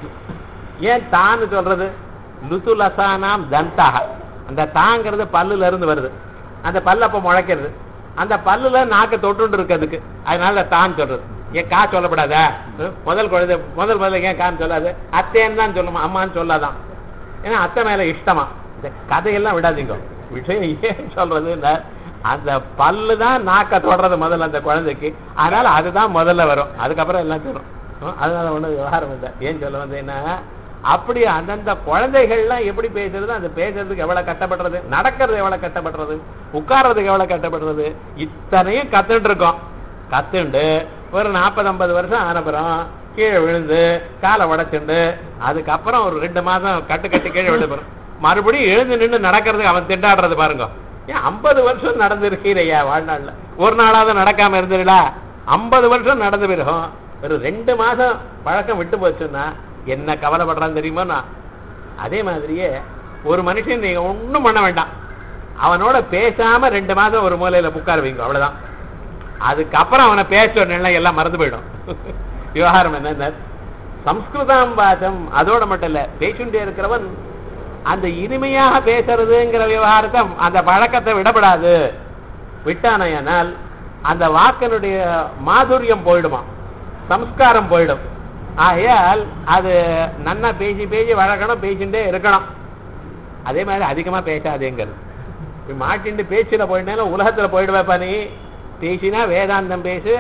ஏன் தான்னு சொல்றது லுதுலசானாம் தந்தாக அந்த தாங்கிறது பல்லுல இருந்து வருது அந்த பல்லு அப்ப முளைக்கிறது அந்த பல்லுல நாக்கு தொட்டுண்டு இருக்கு அதுக்கு அதனால தான் சொல்றது ஏன் கா சொல்லப்படாதா ஹம்? முதல் குழந்தை முதல் முதல்ல ஏன் கான்னு சொல்லாது அத்தேன்னு தான் சொல்லுமா அம்மான்னு சொல்லாதான் ஏன்னா அத்தை மேல இஷ்டமா இந்த கதையெல்லாம் விடாதீங்க விஷயம் ஏன் சொல்றதுன்னா அந்த பல்லு தான் நாக்க தொடறது முதல்ல அந்த குழந்தைக்கு அதனால அதுதான் முதல்ல வரும் அதுக்கப்புறம் எல்லாம் சொல்லும் ஹம்? அதனால ஒண்ணு விவகாரம் இல்லை ஏன் சொல்ல வந்தேன்னா அப்படி அந்தந்த குழந்தைகள்லாம் எப்படி பேசுறது அந்த பேசுறதுக்கு எவ்வளவு கஷ்டப்படுறது நடக்கிறது எவ்வளவு கஷ்டப்படுறது உட்கார்றதுக்கு எவ்வளவு கஷ்டப்படுறது இத்தனையும் கத்துட்டு இருக்கோம் கத்துண்டு ஒரு நாற்பது ஐம்பது வருஷம் ஆனப்புறம் கீழே விழுந்து காலை உடைச்சுண்டு அதுக்கப்புறம் ஒரு ரெண்டு மாதம் கட்டு கட்டு கீழே விழுந்து போறோம் மறுபடியும் எழுந்து நின்று நடக்கிறதுக்கு அவன் திண்டாடுறது பாருங்க ஏன் ஐம்பது வருஷம் நடந்திருக்கீரையா வாழ்நாள்ல ஒரு நாளாவது நடக்காம இருந்துடா ஐம்பது வருஷம் நடந்து பிறகும் ஒரு ரெண்டு மாசம் பழக்கம் விட்டு போச்சுன்னா என்ன கவலைப்படுறான்னு தெரியுமா நான் அதே மாதிரியே ஒரு மனுஷன் நீங்க ஒண்ணும் பண்ண வேண்டாம் அவனோட பேசாம ரெண்டு மாசம் ஒரு மூலையில உட்கார வைங்க அவ்வளவுதான் அதுக்கப்புறம் அவனை பேச நிலை எல்லாம் மறந்து போயிடும் விவகாரம் என்ன சம்ஸ்கிருதம் பாசம் அதோட மட்டும் இல்ல பேச்சுண்டே இருக்கிறவன் அந்த இனிமையாக பேசுறதுங்கிற விவகாரத்தை அந்த பழக்கத்தை விடப்படாது விட்டானையானால் அந்த வாக்கனுடைய மாதுரியம் போயிடுமா சம்ஸ்காரம் போயிடும் ஆகையால் அது நன்னா பேசி பேசி வளர்க்கணும் பேசிட்டே இருக்கணும் அதே மாதிரி அதிகமா பேசாதேங்கிறது இப்ப மாட்டிண்டு பேச்சுல போயிட்டேன்னா உலகத்துல போயிடுவேப்பா நீ பேசினா வேதாந்தம் பேசு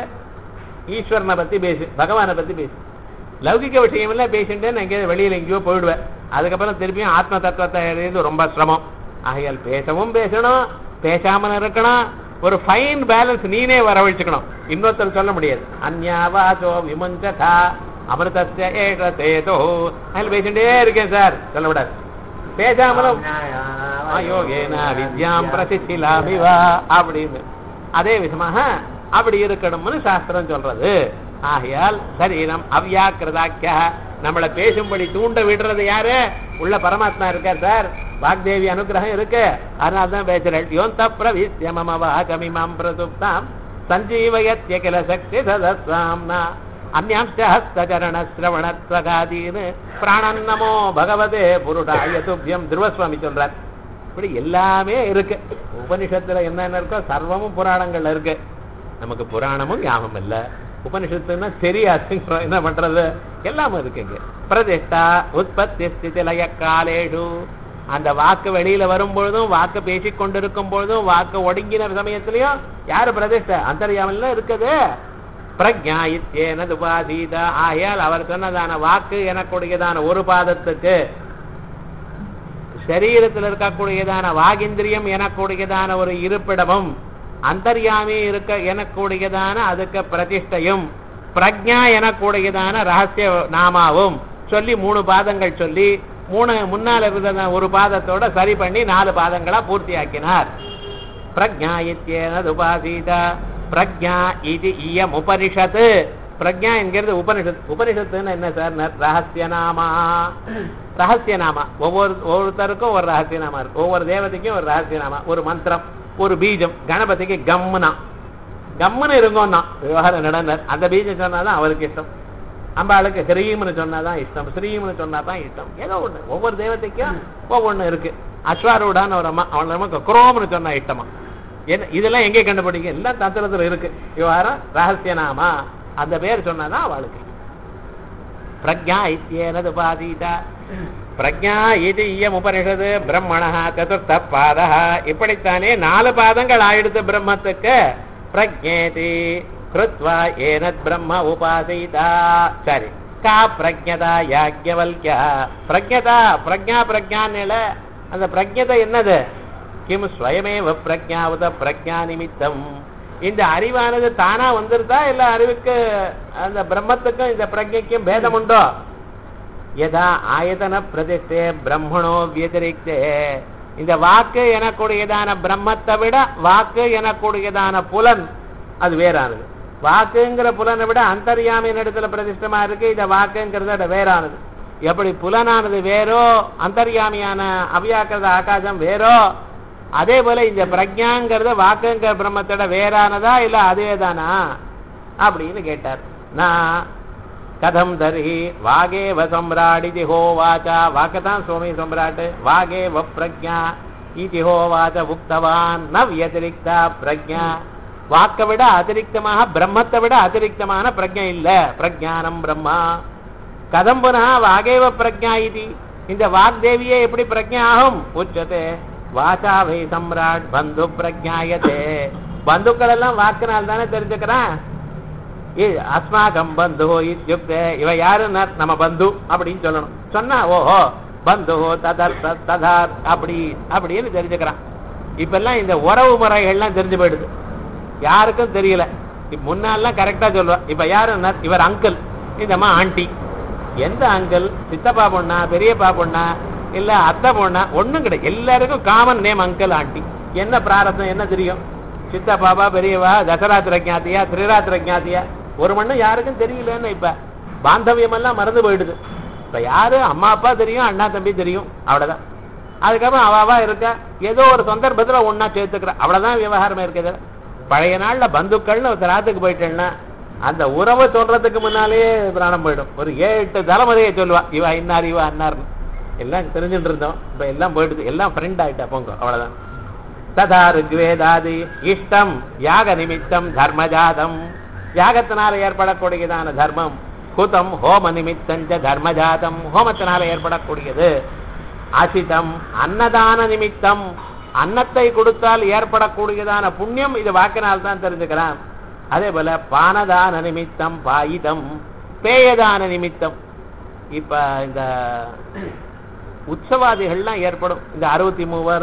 ஈஸ்வரனை பத்தி பேசு பகவானை பத்தி பேசு லௌகிக விஷயம் எல்லாம் பேசிட்டு நான் எங்கேயாவது வெளியில எங்கேயோ போயிடுவேன் அதுக்கப்புறம் திருப்பியும் ஆத்ம தத்துவத்தை அறியறது ரொம்ப சிரமம் ஆகையால் பேசவும் பேசணும் பேசாம இருக்கணும் ஒரு ஃபைன் பேலன்ஸ் நீனே வரவழைச்சுக்கணும் இன்னொருத்தர் சொல்ல முடியாது அந்யாவாசோ விமுஞ்சதா அமிர்தஸ்ய ஏஷ சேதோ அதில் பேசிட்டே இருக்கேன் சார் சொல்லக்கூடாது பேசாமலும் யோகேனா வித்யாம் பிரசிச்சிலாமிவா அப்படின்னு அதே விதமாக அப்படி இருக்கணும்னு சாஸ்திரம் சொல்றது ஆகையால் சரீரம் அவ்யாக்கிரதாக்கிய நம்மளை பேசும்படி தூண்ட விடுறது யாரு உள்ள பரமாத்மா இருக்கார் சார் வாக்தேவி அனுகிரகம் இருக்கு அதனால தான் பேசுறேன் யோந்த பிரவிசிய மம வாகமிமாம் பிரசுப்தாம் சஞ்சீவயத்ய கில சக்தி சதசாம்னா அந்யாம்ச ஹஸ்தச்சரண சிரவணத்வகாதீன் பிராணன்னமோ பகவதே புருடாய துப்பியம் துருவஸ்வாமி சொல்றார் இப்படி எல்லாமே இருக்கு உபனிஷத்துல என்னென்ன இருக்கோ சர்வமும் புராணங்கள்ல இருக்கு நமக்கு புராணமும் ஞாபகம் இல்ல உபனிஷத்துன்னா தெரியாதுங்கிறோம் என்ன பண்றது எல்லாமே இருக்குங்க பிரதிஷ்டா உற்பத்தி ஸ்திதி லய காலேஷு அந்த வாக்கு வெளியில வரும் பொழுதும் வாக்கு பேசிக் கொண்டிருக்கும் பொழுதும் வாக்கு ஒடுங்கின சமயத்திலையும் யாரு பிரதிஷ்டை அந்தர்யாமில் இருக்குது பிரஜா இத்தேனது உபாதீத ஆகையால் அவர் சொன்னதான வாக்கு எனக்குடையதான ஒரு பாதத்துக்கு சரீரத்தில் இருக்கக்கூடியதான வாகிந்திரியம் எனக்கூடியதான ஒரு இருப்பிடமும் அந்தர்யாமி இருக்க எனக்கூடியதான அதுக்கு பிரதிஷ்டையும் பிரஜா எனக்கூடியதான ரகசிய நாமாவும் சொல்லி மூணு பாதங்கள் சொல்லி மூணு முன்னால் இருந்த ஒரு பாதத்தோட சரி பண்ணி நாலு பாதங்களா பூர்த்தியாக்கினார் பிரஜா இத்தியனது உபாசீத பிரஜா இது இயம் உபனிஷத்து பிரஜா என்கிறது உபனிஷத் உபனிஷத்துன்னு என்ன சார் ரகசிய நாமா ரகசிய நாமா ஒவ்வொரு ஒவ்வொருத்தருக்கும் ஒரு ரகசிய நாமா இருக்கு ஒவ்வொரு தேவதைக்கும் ஒரு ரகசிய நாமா ஒரு மந்திரம் ஒரு பீஜம் கணபதிக்கு கம்முனா கம்முன்னு இருங்கோன்னா விவகாரம் நடந்தார் அந்த பீஜம் சொன்னாதான் அவருக்கு இஷ்டம் அம்பாளுக்கு ஸ்ரீம்னு சொன்னாதான் இஷ்டம் ஸ்ரீம்னு சொன்னாதான் இஷ்டம் ஏதோ ஒண்ணு ஒவ்வொரு தேவதைக்கும் ஒவ்வொன்னு இருக்கு அஸ்வாரூடான்னு ஒரு அம்மா அவன் நமக்கு குரோம்னு சொன்னா இஷ்டமா என்ன இதெல்லாம் எங்கே கண்டுபிடிங்க எல்லாம் தந்திரத்துல இருக்கு விவகாரம் ரகசிய நாமா அந்த பேர் சொன்னாதான் அவளுக்கு பிரஜா இத்தியனது உபாதீதா பிரஜா இது இயம் உபனிஷது பிரம்மணா சதுர்த்த பாதா இப்படித்தானே நாலு பாதங்கள் ஆயிடுத்து பிரம்மத்துக்கு பிரஜேதி கிருத்வா ஏனத் பிரம்ம உபாசிதா சரி கா பிரஜதா யாக்யவல்யா பிரஜதா பிரஜா பிரஜான்னு அந்த பிரஜதை என்னது கிம் ஸ்வயமேவ பிரஜாவத பிரஜா நிமித்தம் இந்த அறிவானது தானா வந்துருதா இல்ல அறிவுக்கு அந்த பிரம்மத்துக்கும் இந்த பிரஜைக்கும் பேதம் உண்டோ யதா ஆயதன பிரதிஷ்டே பிரம்மணோ வியதிரிக்தே இந்த வாக்கு எனக்கூடியதான பிரம்மத்தை விட வாக்கு எனக்கூடியதான புலன் அது வேறானது வாக்குங்கிற புலனை விட அந்தர்யாமியின் இடத்துல பிரதிஷ்டமா இருக்கு இந்த வாக்குங்கிறது அது வேறானது எப்படி புலனானது வேறோ அந்தர்யாமியான அவ்யாக்கிரத ஆகாசம் வேறோ அதே போல இந்த பிரஜாங்கிறத வாக்குங்கிற பிரம்மத்தோட வேறானதா இல்ல அதேதானா அப்படின்னு கேட்டார் நான் கதம் தர்ஹி வாகேவ சம்ராடிதி ஹோவாச்சா வாக்கதான் சுவாமி சம்ராட் வாகேவ பிரஜா இதி ஹோவாச்ச உக்தவான் ந வியதிரிக்தா பிரஜா வாக்க விட அதிரிக்தமாக பிரம்மத்தை விட அதிரிக்தமான பிரஜை இல்ல பிரஜானம் பிரம்மா கதம் புனः வாகேவ பிரஜா இது இந்த வாக்தேவியே எப்படி பிரஜா ஆகும் உச்சதே வாசா வை சம்ராட் பந்து பிரஜாயதே பந்துக்கள் எல்லாம் வாக்குனால் தானே தெரிஞ்சுக்கிறான் ஏ- அஸ்மாகம் பந்து இத்யுக்தே இவ யாரு ந- நம்ம பந்து அப்படின்னு சொல்லணும் சொன்னா ஓஹோ பந்து ததர் தத் ததார் அப்படி அப்படின்னு தெரிஞ்சுக்கிறான் இப்பெல்லாம் இந்த உறவு முறைகள்லாம் தெரிஞ்சு போயிடுது யாருக்கும் தெரியல இப்ப முன்னாலாம் கரெக்டா சொல்லுவா இப்ப யாரு ந- இவர் அங்கிள் இந்தம்மா ஆண்டி எந்த அங்கிள் சித்தப்பா பொண்ணா பெரியப்பா பொண்ணா இல்ல அத்தை பொண்ணா ஒண்ணும் கிடையாது எல்லாருக்கும் காமன் நேம் அங்கிள் ஆண்டி என்ன பிராரத்தம் என்ன தெரியும் சித்தப்பாப்பா பெரியவா தசராத்திர ஜாத்தியா திரிராத்திர ஜாத்தியா ஒரு மண்ணும் யாருக்கும் தெரியலன்னு இப்ப பாந்தவியம் எல்லாம் மறந்து போயிடுது இப்ப யாரு அம்மா அப்பா தெரியும் அண்ணா தம்பி தெரியும் அவ்வளவுதான் அதுக்கப்புறம் அவாவா இருக்கா ஏதோ ஒரு சந்தர்ப்பத்துல ஒண்ணா சேர்த்துக்கிறா அவ்வளவுதான் விவகாரமே இருக்குது பழைய நாள்ல பந்துக்கள்னு ஒரு ராத்துக்கு போயிட்டேன்னா அந்த உறவை சொல்றதுக்கு முன்னாலேயே பிராணம் போயிடும் ஒரு ஏழு எட்டு தலைமுறையை சொல்லுவா இவ இன்னார் இவ அன்னார்னு எல்லாம் தெரிஞ்சுட்டு இருந்தோம் இப்ப எல்லாம் போயிடுது எல்லாம் ஃப்ரெண்ட் ஆயிட்டா போங்க அவ்வளவுதான் ததா ருக்வேதாதி இஷ்டம் யாக நிமித்தம் தர்மஜாதம் யாகத்தினால ஏற்படக்கூடியதான தர்மம் குதம் ஹோம நிமித்தஞ்ச தர்மஜாதம் ஹோமத்தினால ஏற்படக்கூடியது அசிதம் அன்னதான நிமித்தம் அன்னத்தை கொடுத்தால் ஏற்படக்கூடியதான புண்ணியம் இது வாக்கினால் தான் தெரிஞ்சுக்கிறான் அதே போல பானதான நிமித்தம் பாயிதம் பேயதான நிமித்தம் இப்ப இந்த உற்சவாதிகள்லாம் ஏற்படும் இந்த அறுபத்தி மூவர்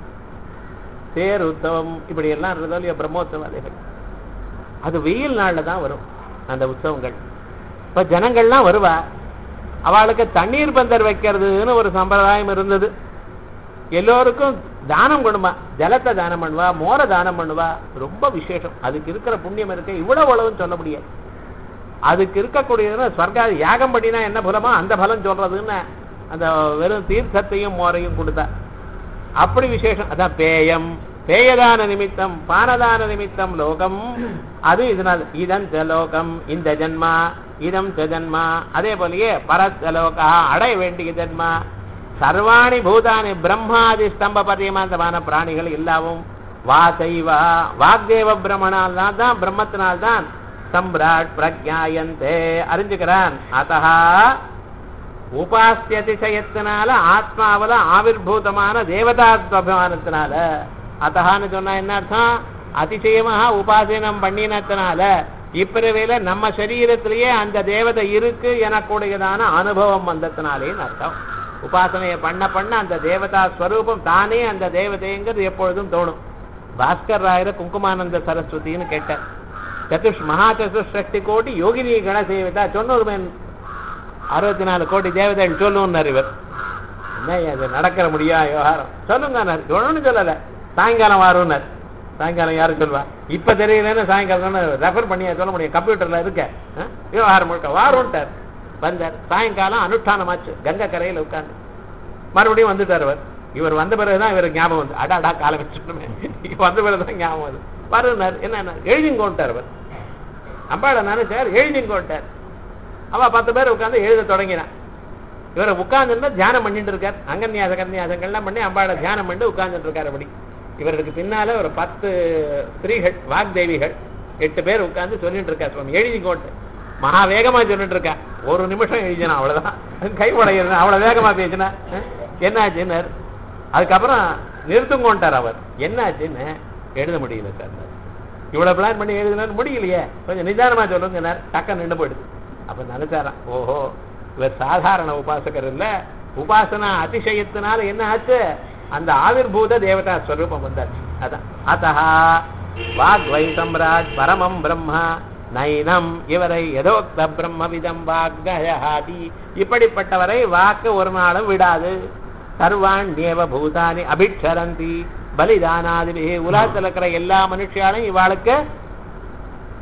தேர் உற்சவம் இப்படி எல்லாம் இருந்ததோ இல்லையா பிரம்மோற்சவாதிகள் அது வெயில் நாள்ல தான் வரும் அந்த உற்சவங்கள் இப்ப ஜனங்கள்லாம் வருவா அவளுக்கு தண்ணீர் பந்தர் வைக்கிறதுன்னு ஒரு சம்பிரதாயம் இருந்தது எல்லோருக்கும் தானம் பண்ணுவா ஜலத்தை தானம் பண்ணுவா மோர தானம் பண்ணுவா ரொம்ப விசேஷம் அதுக்கு இருக்கிற புண்ணியம் இருக்கு இவ்வளவு அளவுன்னு சொல்ல முடியாது அதுக்கு இருக்கக்கூடியதுன்னா ஸ்வர்கா யாகம் பண்ணினா என்ன பலமோ அந்த பலம் சொல்றதுன்னு அந்த வெறும் தீர்த்தத்தையும் மோரையும் கொடுத்தா அப்படி விசேஷம் அதான் பேயம் பேயதான நிமித்தம் பானதான நிமித்தம் லோகம் அது இதனால் இதம் ச லோகம் இந்த ஜன்மா இதம் ச ஜன்மா அதே போலயே பரஸ்ய லோகா அடைய வேண்டிய ஜன்மா சர்வாணி பூதானி பிரம்மாதி ஸ்தம்ப பரியமாந்தமான பிராணிகள் எல்லாவும் வாசைவா வாக்தேவ பிரம்மனால் தான் தான் பிரம்மத்தினால் தான் சம்ராட் பிரஜாயந்தே அறிஞ்சுக்கிறான் அத்தஹா உபாசியதிசயத்தினால ஆத்மாவில ஆவிர்பூதமான தேவதாத்வபிமானத்தினால அத்தகான்னு சொன்னா என்ன அர்த்தம் அதிசயமாக உபாசனம் பண்ணினத்தினால இப்பிறவையில நம்ம சரீரத்திலேயே அந்த தேவதை இருக்கு எனக்கூடியதான அனுபவம் வந்ததுனாலேன்னு அர்த்தம் உபாசனையை பண்ண பண்ண அந்த தேவதா ஸ்வரூபம் தானே அந்த தேவதைங்கிறது எப்பொழுதும் தோணும் பாஸ்கர் ராயர குங்குமானந்த சரஸ்வதின்னு கேட்டார் சதுஷ் மகா சதுஷ்டி கோடி யோகினி கணசேவிதா சொன்னொரு அறுபத்தி நாலு கோடி தேவதைகள் சொல்லுன்னார் இவர் என்ன அது நடக்கிற முடியா விவகாரம் சொல்லுங்க ஒன்றும் சொல்லல சாயங்காலம் வரும்னார் சாயங்காலம் யாரும் சொல்லுவா இப்ப தெரியலன்னு சாயங்காலம் ரெஃபர் பண்ணி சொல்ல முடியும் கம்ப்யூட்டர்ல இருக்க ஆ? விவகாரம் முழுக்க வாரும்ட்டார் வந்தார் சாயங்காலம் அனுஷ்டானமாச்சு கங்கை கரையில் உட்கார்ந்து மறுபடியும் வந்துட்டார் அவர் இவர் வந்த பிறகுதான் இவர் ஞாபகம் வந்து அடாடா காலை வச்சுட்டுமே வந்த பிறகுதான் ஞாபகம் வந்து வருனார் என்ன எழுதிங்கோன்ட்டார் அவர் அம்பாளை நினைச்சார் எழுதிங்கோன்ட்டார் அவ பத்து பேர் உட்கார்ந்து எழுத தொடங்கினான் இவரை உட்கார்ந்துருந்தா தியானம் பண்ணிட்டு இருக்கார் அங்கன்யாச கன்யாசங்கள்லாம் பண்ணி அம்பாளை தியானம் பண்ணி உட்கார்ந்துட்டு இருக்கார் அப்படி இவருக்கு பின்னால ஒரு பத்து ஸ்திரீகள் வாக்தேவிகள் எட்டு பேர் உட்கார்ந்து சொல்லிட்டு இருக்கா சுவாமி எழுதிக்கோட்டு மகா வேகமா சொல்லிட்டு இருக்கா ஒரு நிமிஷம் எழுதினா அவ்வளவுதான் கை உடையிறது அவ்வளவு வேகமா பேசினா என்னாச்சுன்னு அதுக்கப்புறம் நிறுத்துங்கோன்ட்டார் அவர் என்னாச்சுன்னு எழுத முடியல சார் இவ்வளவு பிளான் பண்ணி எழுதுனாரு முடியலையே கொஞ்சம் நிதானமா சொல்லுங்க டக்க நின்று போயிடுது அப்ப நினைச்சாராம் ஓஹோ இவர் சாதாரண உபாசகர் இல்ல உபாசனா அதிசயத்தினால என்ன ஆச்சு அந்த ஆவிர்பூத தேவதா ஸ்வரூபம் வந்தாச்சு அதான் அத்தஹா வாக்வை சம்ராட் பரமம் பிரம்மா நைனம் இவரை எதோக்த பிரம்மவிதம் வாக்கயாதி இப்படிப்பட்டவரை வாக்கு ஒரு நாளும் விடாது சர்வாண்யேவ பூதானி அபிட்சரந்தி பலிதானாதிபி உலகத்தில் இருக்கிற எல்லா மனுஷியாலும் இவாளுக்கு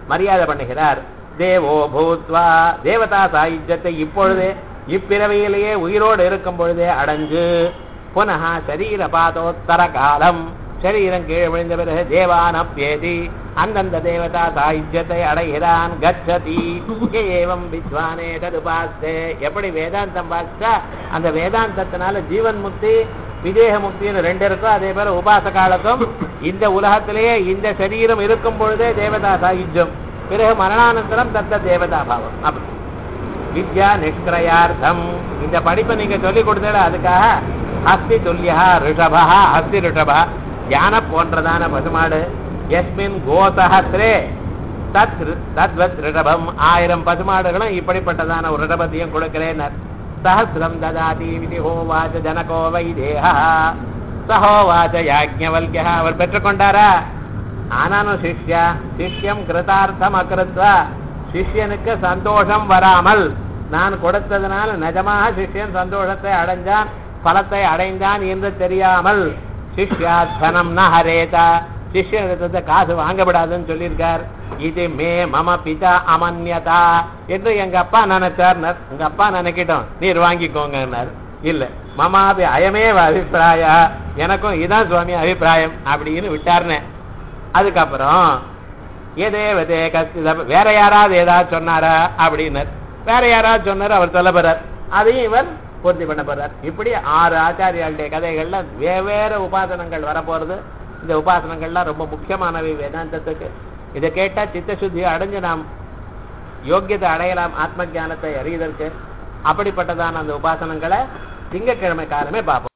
மரியாதை பண்ணுகிறார் தேவோ பூத்வா தேவதா சாயுஜத்தை இப்பொழுதே இப்பிறவியிலேயே உயிரோடு இருக்கும் பொழுதே அடைஞ்சு புனः சரீர பாதோத்தர காலம் சரீரம் கீழே விழுந்த பிறகு தேவான் அப்பியேதி அந்தந்த தேவதா சாயுஜத்தை அடைகிறான் கச்சதி ஏவம் வித்வானே ததுபாஸ்தே எப்படி வேதாந்தம் பார்த்தா அந்த வேதாந்தத்தினால ஜீவன் முக்தி விதேக முக்தின்னு ரெண்டு இருக்கோ அதே போல உபாசகாலத்தும் இந்த உலகத்திலேயே இந்த சரீரம் இருக்கும் பொழுதே தேவதா சாயுஜ்யம் பிறகு மரணானந்தரம் தத்த தேவதா பாவம் அப்படி வித்யா நிஷ்கிரயார்த்தம் இந்த படிப்பை நீங்க சொல்லி கொடுத்தல அதுக்காக அஸ்தி துல்லியா ரிஷபா அஸ்தி ரிஷபா யான போன்றதான பசுமாடு எஸ்மின் கோசஹத்ரே தத் ரி- தத்வத் ரிஷபம் ஆயிரம் பசுமாடுகளும் இப்படிப்பட்டதான ஒரு ரிஷபத்தையும் கொடுக்கிறேன் சஹசிரம் ததாதி விதி ஹோவாச்ச ஜனகோ வைதேகா சஹோவாச்ச யாஜ்ஞவல்யா அவர் பெற்றுக்கொண்டாரா ஆனாலும் சிஷ்யா சிஷ்யம் கிருதார்த்தம் அகிருத்வா சிஷ்யனுக்கு சந்தோஷம் வராமல் நான் கொடுத்ததுனால நிஜமாக சிஷ்யன் சந்தோஷத்தை அடைஞ்சான் பலத்தை அடைந்தான் என்று தெரியாமல் சிஷ்யா தனம் ந ஹரேதா சிஷ்யனிடத்தை காசு வாங்க விடாதுன்னு சொல்லியிருக்கார் இது மே மம பிதா அமன்யதா என்று எங்க அப்பா நினைச்சார்னர் உங்க அப்பா நினைக்கிட்டோம் நீர் வாங்கிக்கோங்கன்னார் இல்ல மமாபி அயமேவ அபிப்பிராயா எனக்கும் இதான் சுவாமி அபிப்பிராயம் அப்படின்னு விட்டார்னே அதுக்கப்புறம் ஏதேவதே கஸ்தித வேற யாராவது ஏதாவது சொன்னாரா அப்படின்னார் வேற யாராவது சொன்னார் அவர் சொல்ல போறார் அதையும் இவர் பூர்த்தி பண்ண போறார் இப்படி ஆறு ஆச்சாரியாளுடைய கதைகள்ல வெவ்வேறு உபாசனங்கள் வரப்போறது இந்த உபாசனங்கள்லாம் ரொம்ப முக்கியமானவை வேதாந்தத்துக்கு இதை கேட்டா சித்தசுத்தி அடைஞ்சு நாம் யோக்கியத்தை அடையலாம் ஆத்ம ஞானத்தை அறிவதற்கு அப்படிப்பட்டதான அந்த உபாசனங்களை திங்கட்கிழமை காலமே பார்ப்போம்